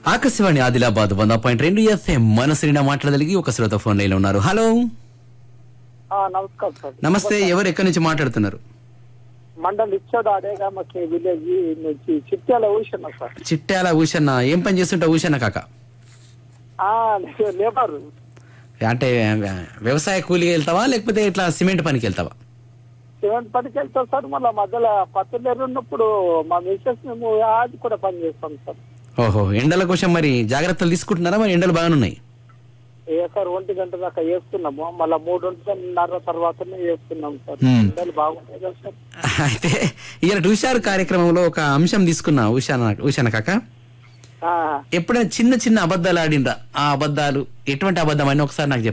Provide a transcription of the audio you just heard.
ఆకాశవాణి ఆదిలాబాద్ వంద పాయింట్ రెండు ఎఫ్ఎం మనసుని మాట్లాడగలిగి ఒక శ్రోత ఫోన్ లైన్ ఉన్నారు హలో ఆ, నమస్కారం సార్ నమస్తే ఎవరు ఎక్కడి నుంచి మాట్లాడుతున్నారు మండల్ ఇచ్చాడు అడేగామకి విలేజ్ నుంచి చిట్యాల ఊసిన సార్ చిట్యాల ఊషన్న ఏం పని చేస్తుంటా ఊషన్న కాక ఆ, లేబర్ అంటే వ్యవసాయ కూలికి వెళ్తావా లేకపోతే ఇట్లా సిమెంట్ పనికి వెళ్తావా సిమెంట్ పనికి వెళ్తాం సార్ మళ్ళీ మధ్యలో పత్తిలేరు ఉన్నప్పుడు మా మిస్సెస్ మేము అది కూడా పని చేస్తాం సార్ ఓహో ఎండల కోసం మరి జాగ్రత్తలు తీసుకుంటున్నారా మరి ఎండలు బాగానున్నాయి ఏ సార్ ఒంటి గంట దాకా వేస్తున్నాము మళ్ళీ మూడున్నర తర్వాతనే వేస్తున్నాం సార్ Hmm. ఎండలు బాగుంటాయి కదా సార్ అయితే ఈయన హుషారు కార్యక్రమంలో ఒక అంశం తీసుకున్నా ఉషాన ఉషాన కాక ఆ, ఎప్పుడైనా చిన్న చిన్న అబద్ధాలు ఆడిండ్రా ఆ అబద్ధాలు ఎటువంటి అబద్ధం అని ఒకసారి నాకు చెప్పండి